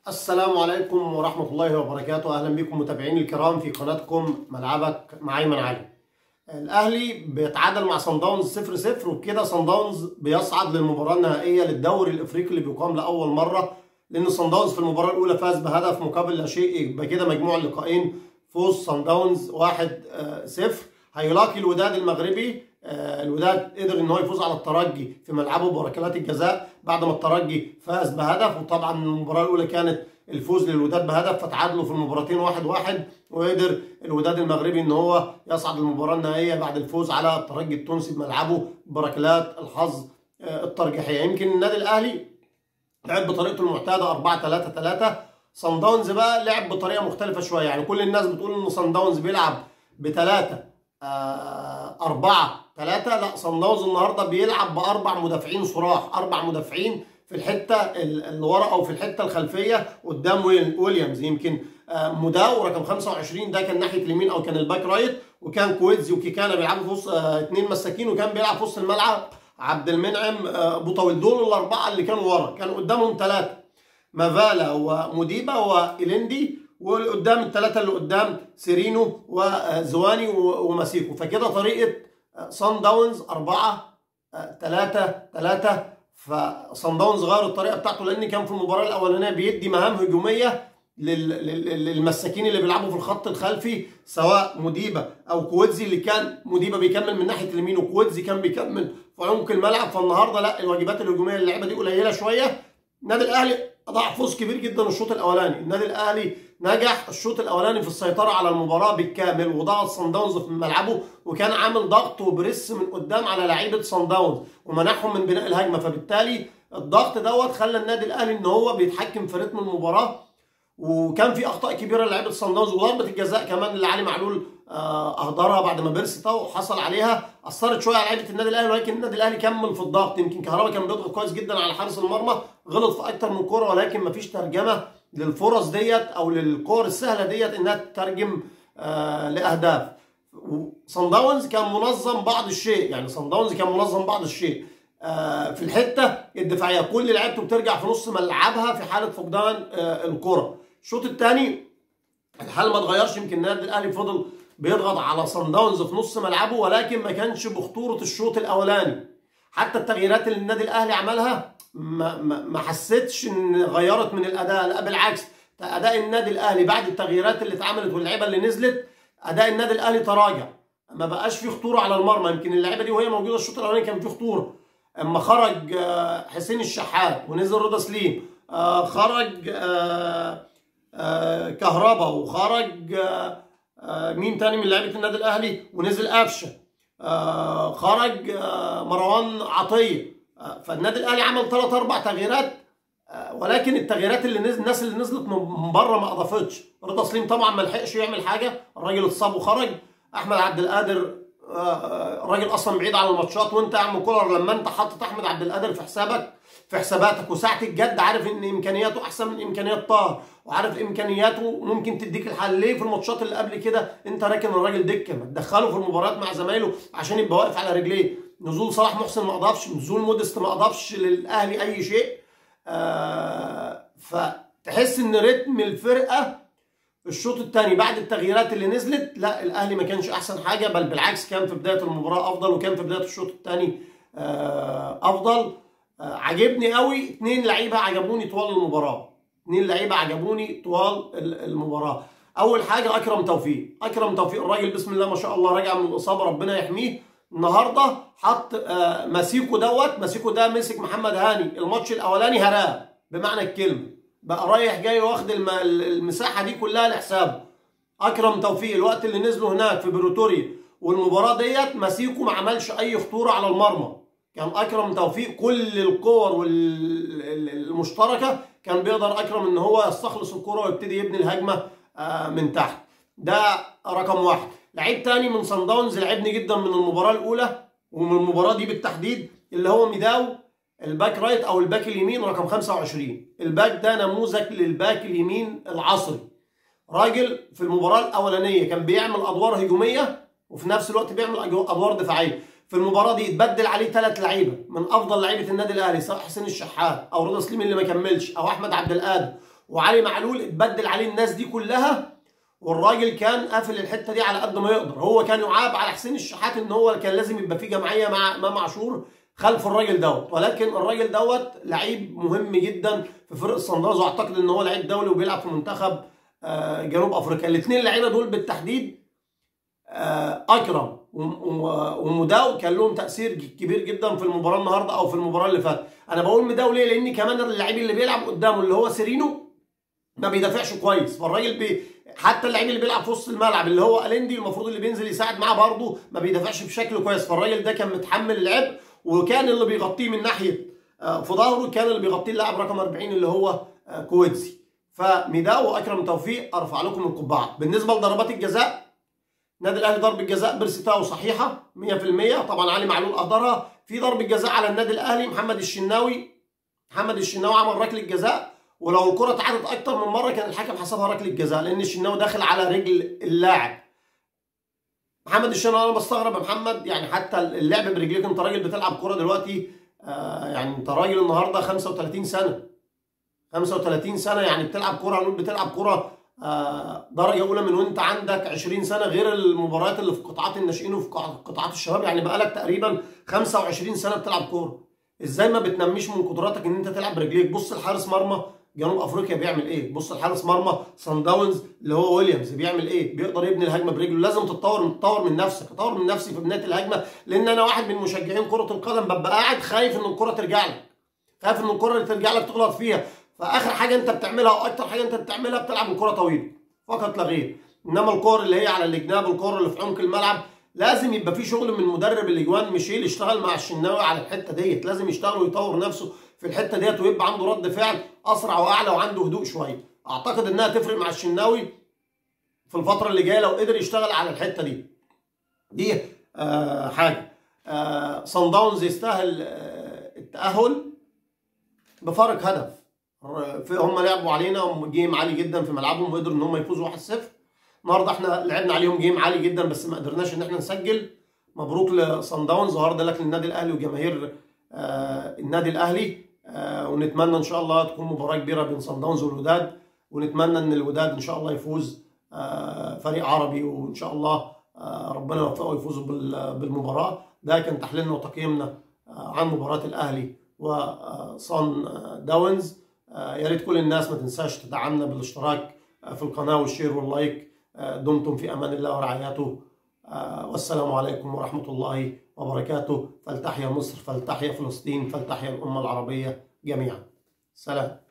السلام عليكم ورحمة الله وبركاته أهلا بكم متابعين الكرام في قناتكم ملعبك مع أيمن علي الأهلي بيتعادل مع صن داونز 0 0 وبكده صن داونز بيصعد للمباراة النهائية للدوري الإفريقي اللي بيقام لأول مرة لأن صن داونز في المباراة الأولى فاز بهدف مقابل لا شيء يبقى كده مجموع اللقاءين فوز صن داونز 1 0 هيلاقي الوداد المغربي الوداد قدر ان هو يفوز على الترجي في ملعبه بركلات الجزاء بعد ما الترجي فاز بهدف وطبعا المباراه الاولى كانت الفوز للوداد بهدف فتعادلوا في المباراتين واحد واحد وقدر الوداد المغربي ان هو يصعد للمباراه النهائيه بعد الفوز على الترجي التونسي بملعبه بركلات الحظ الترجيحيه يمكن النادي الاهلي لعب بطريقته المعتاده 4 3 3 صن داونز بقى لعب بطريقه مختلفه شويه يعني كل الناس بتقول ان صن داونز بيلعب بثلاثه أربعة ثلاثة لا صن داونز النهارده بيلعب بأربع مدافعين صراح أربع مدافعين في الحتة اللي ورا أو في الحتة الخلفية قدام ويليامز يمكن مداو رقم 25 ده كان ناحية اليمين أو كان الباك رايت وكان كويتزي وكيكانا بيلعبوا في وسط اثنين مساكين وكان بيلعب في وسط الملعب عبد المنعم بوطويل دول الأربعة اللي كانوا ورا كان قدامهم ثلاثة مافالا وموديبا وإلندي وقدام الثلاثه اللي قدام سيرينو وزواني وماسيكو فكده طريقه صن داونز 4 3 3 فصن داونز غير الطريقه بتاعته لان كان في المباراه الاولانيه بيدي مهام هجوميه للمساكين اللي بيلعبوا في الخط الخلفي سواء مديبه او كويتزي اللي كان مديبه بيكمل من ناحيه اليمين وكويتزي كان بيكمل في عمق الملعب فالنهارده لا الواجبات الهجوميه للعيبه دي قليله شويه النادي الاهلي ضاع فوز كبير جدا الشوط الاولاني النادي الاهلي نجح الشوط الاولاني في السيطره على المباراه بالكامل وضغط صن داونز في ملعبه وكان عامل ضغط وبريس من قدام على لعيبه صن داونز ومنعهم من بناء الهجمه فبالتالي الضغط دوت خلى النادي الاهلي ان هو بيتحكم في رتم المباراه وكان في اخطاء كبيره لعيبه صن داونز وضربه الجزاء كمان اللي علي معلول اهدرها بعد ما بيرسي طو حصل عليها اثرت شويه على لعيبه النادي الاهلي ولكن النادي الاهلي كمل في الضغط يمكن كهربا كان بيضغط كويس جدا على حارس المرمى غلط في اكتر من كوره ولكن مفيش ترجمه للفرص ديت او للكور السهله ديت انها تترجم آه لاهداف صن داونز كان منظم بعض الشيء يعني صن داونز كان منظم بعض الشيء آه في الحته الدفاعيه كل لعيبته بترجع في نص ملعبها في حاله فقدان آه الكره الشوط الثاني الحال ما اتغيرش يمكن النادي الاهلي فضل بيضغط على صن داونز في نص ملعبه ولكن ما كانش بخطوره الشوط الاولاني حتى التغييرات اللي النادي الاهلي عملها ما, ما, ما حسيتش ان غيرت من الاداء لا بالعكس اداء النادي الاهلي بعد التغييرات اللي اتعملت واللعيبه اللي نزلت اداء النادي الاهلي تراجع ما بقاش في خطوره على المرمى يمكن اللعيبه دي وهي موجوده الشوط الاولاني كان في خطوره اما خرج حسين الشحات ونزل رضا سليم خرج كهربا وخرج مين تاني من لعيبه النادي الاهلي ونزل قفشه خرج مروان عطيه فالنادي الاهلي عمل ثلاث اربع تغييرات ولكن التغييرات اللي نزل الناس اللي نزلت من بره ما اضافتش رضا سليم طبعا ما لحقش يعمل حاجه الراجل اتصاب وخرج احمد عبد القادر راجل اصلا بعيد عن الماتشات وانت يا عم كولر لما انت حاطط احمد عبد القادر في حسابك في حساباتك وساعه الجد عارف ان امكانياته احسن من امكانيات طاهر وعارف امكانياته ممكن تديك الحل ليه في الماتشات اللي قبل كده انت راكن الراجل دكه ما تدخله في المباريات مع زمايله عشان يبقى واقف على رجليه نزول صلاح محسن ما اضافش نزول مودست ما اضافش للاهلي اي شيء آه فتحس ان رتم الفرقه الشوط الثاني بعد التغييرات اللي نزلت لا الاهلي ما كانش احسن حاجه بل بالعكس كان في بدايه المباراه افضل وكان في بدايه الشوط الثاني آه افضل آه عجبني قوي اثنين لعيبه عجبوني طوال المباراه اثنين لعيبه عجبوني طوال المباراه اول حاجه اكرم توفيق اكرم توفيق الراجل بسم الله ما شاء الله راجع من الاصابه ربنا يحميه النهارده حط آه ماسيكو دوت ماسيكو ده مسك محمد هاني الماتش الاولاني هراه بمعنى الكلمه بقى رايح جاي واخد المساحه دي كلها لحسابه اكرم توفيق الوقت اللي نزلوا هناك في بروتوريا والمباراه ديت ماسيكو ما عملش اي خطوره على المرمى كان اكرم توفيق كل الكور والمشتركه كان بيقدر اكرم ان هو يستخلص الكره ويبتدي يبني الهجمه آه من تحت ده رقم واحد لعيب تاني من صن داونز لعبني جدا من المباراه الاولى ومن المباراه دي بالتحديد اللي هو ميداو الباك رايت او الباك اليمين رقم 25 الباك ده نموذج للباك اليمين العصري راجل في المباراه الاولانيه كان بيعمل ادوار هجوميه وفي نفس الوقت بيعمل ادوار دفاعيه في المباراه دي اتبدل عليه ثلاث لعيبه من افضل لعيبه النادي الاهلي سواء حسين الشحات او رضا سليم اللي ما كملش او احمد عبد القادر وعلي معلول اتبدل عليه الناس دي كلها والراجل كان قافل الحته دي على قد ما يقدر هو كان يعاب على حسين الشحات ان هو كان لازم يبقى في جمعيه مع امام عاشور خلف الراجل دوت ولكن الراجل دوت لعيب مهم جدا في فرق الصندوق واعتقد ان هو لعيب دولي وبيلعب في منتخب جنوب افريقيا الاثنين اللعيبه دول بالتحديد اكرم ومداو كان لهم تاثير كبير جدا في المباراه النهارده او في المباراه اللي فاتت انا بقول مداو ليه لان كمان اللعيب اللي بيلعب قدامه اللي هو سيرينو ما بيدافعش كويس فالراجل بي حتى اللعيب اللي بيلعب في وسط الملعب اللي هو اليندي المفروض اللي بينزل يساعد معاه برضه ما بيدافعش بشكل كويس فالراجل ده كان متحمل العبء وكان اللي بيغطيه من ناحيه في ظهره كان اللي بيغطيه اللاعب رقم 40 اللي هو كويتسي فميداو واكرم توفيق ارفع لكم القبعه بالنسبه لضربات الجزاء النادي الاهلي ضربه جزاء بيرسيتاو صحيحه 100% طبعا علي معلول قدرها في ضربه جزاء على النادي الاهلي محمد الشناوي محمد الشناوي عمل ركله جزاء ولو الكره اتعادت اكتر من مره كان الحكم حسبها ركله جزاء لان الشناوي داخل على رجل اللاعب محمد الشناوي انا بستغرب يا محمد يعني حتى اللعب برجليك انت راجل بتلعب كوره دلوقتي آه يعني انت راجل النهارده 35 سنه 35 سنه يعني بتلعب كوره هنقول بتلعب كوره آه درجه اولى من وانت عندك 20 سنه غير المباريات اللي في قطاعات الناشئين وفي قطاعات الشباب يعني بقالك تقريبا 25 سنه بتلعب كوره ازاي ما بتنميش من قدراتك ان انت تلعب برجليك بص لحارس مرمى جنوب افريقيا بيعمل ايه بص لحارس مرمى سان داونز اللي هو ويليامز بيعمل ايه بيقدر يبني الهجمه برجله لازم تتطور تطور من نفسك اطور من نفسي في بنايه الهجمه لان انا واحد من مشجعين كره القدم ببقى قاعد خايف ان الكره ترجع لك خايف ان الكره اللي ترجع لك تغلط فيها فاخر حاجه انت بتعملها واكتر حاجه انت بتعملها بتلعب الكره طويله فقط لا غير انما الكور اللي هي على الجناب الكور اللي في عمق الملعب لازم يبقى في شغل من مدرب الاجوان ميشيل يشتغل مع الشناوي على الحته ديت لازم يشتغل ويطور نفسه في الحته ديت ويبقى عنده رد فعل اسرع واعلى وعنده هدوء شويه اعتقد انها تفرق مع الشناوي في الفتره اللي جايه لو قدر يشتغل على الحته دي دي آه حاجه آه صن داونز يستاهل آه التاهل بفارق هدف هم لعبوا علينا جيم عالي جدا في ملعبهم وقدروا ان هم يفوزوا 1-0 النهارده احنا لعبنا عليهم جيم عالي جدا بس ما قدرناش ان احنا نسجل مبروك لصن داونز وهارد لك للنادي الاهلي وجماهير آه النادي الاهلي آه ونتمنى ان شاء الله تكون مباراه كبيره بين صن داونز والوداد ونتمنى ان الوداد ان شاء الله يفوز آه فريق عربي وان شاء الله آه ربنا يوفقه ويفوزوا بالمباراه ده كان تحليلنا وتقييمنا آه عن مباراه الاهلي وصن داونز آه يا ريت كل الناس ما تنساش تدعمنا بالاشتراك في القناه والشير واللايك دمتم في امان الله ورعايته والسلام عليكم ورحمه الله وبركاته فلتحيا مصر فلتحيا فلسطين فلتحيا الامه العربيه جميعا سلام